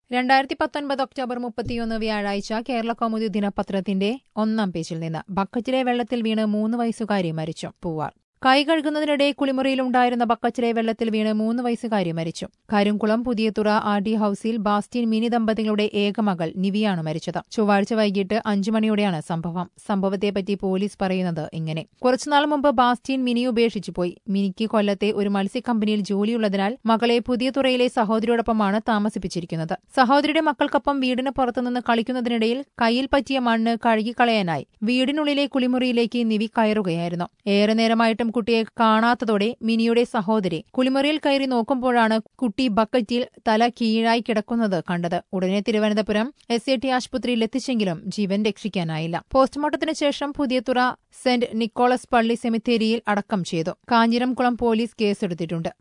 രണ്ടായിരത്തി പത്തൊൻപത് ഒക്ടോബർ മുപ്പത്തിയൊന്ന് വ്യാഴാഴ്ച കേരള കൗമുദി ദിനപത്രത്തിന്റെ ഒന്നാം പേജിൽ നിന്ന് ബക്കറ്റിലെ വെള്ളത്തിൽ വീണ് മൂന്ന് വയസ്സുകാരി മരിച്ചു പൂവാർ കൈ കഴുകുന്നതിനിടെ കുളിമുറിയിലുണ്ടായിരുന്ന ബക്കറ്റിലെ വെള്ളത്തിൽ വീണ് മൂന്ന് വയസ്സുകാരി മരിച്ചു കരിങ്കുളം പുതിയതുറ ആർ ഡി ഹൌസിൽ ബാസ്റ്റീൻ മിനി ദമ്പതികളുടെ ഏകമകൾ നിവിയാണ് മരിച്ചത് ചൊവ്വാഴ്ച വൈകിട്ട് അഞ്ചു മണിയോടെയാണ് സംഭവം സംഭവത്തെപ്പറ്റി പോലീസ് പറയുന്നത് ഇങ്ങനെ കുറച്ചുനാൾ മുമ്പ് ബാസ്റ്റീൻ മിനി ഉപേക്ഷിച്ചു പോയി മിനിക്ക് കൊല്ലത്തെ ഒരു മത്സ്യക്കമ്പനിയിൽ ജോലിയുള്ളതിനാൽ മകളെ പുതിയതുറയിലെ സഹോദരിയോടൊപ്പമാണ് താമസിപ്പിച്ചിരിക്കുന്നത് സഹോദരിയുടെ മക്കൾക്കൊപ്പം വീടിന് പുറത്തുനിന്ന് കളിക്കുന്നതിനിടയിൽ കയ്യിൽ പറ്റിയ മണ്ണ് കഴുകിക്കളയാനായി വീടിനുള്ളിലെ കുളിമുറിയിലേക്ക് നിവി കയറുകയായിരുന്നു ഏറെ നേരമായിട്ടും കുട്ടിയെ കാണാത്തതോടെ മിനിയുടെ സഹോദരി കുളിമുറിയിൽ കയറി നോക്കുമ്പോഴാണ് കുട്ടി ബക്കറ്റിൽ തല കീഴായി കിടക്കുന്നത് കണ്ടത് ഉടനെ തിരുവനന്തപുരം എസ് എ ടി ആശുപത്രിയിൽ എത്തിച്ചെങ്കിലും ജീവൻ രക്ഷിക്കാനായില്ല പോസ്റ്റ്മോർട്ടത്തിന് ശേഷം പുതിയതുറ സെന്റ് നിക്കോളസ് പള്ളി സെമിത്തേരിയിൽ അടക്കം ചെയ്തു കാഞ്ഞിരംകുളം പോലീസ് കേസെടുത്തിട്ടുണ്ട്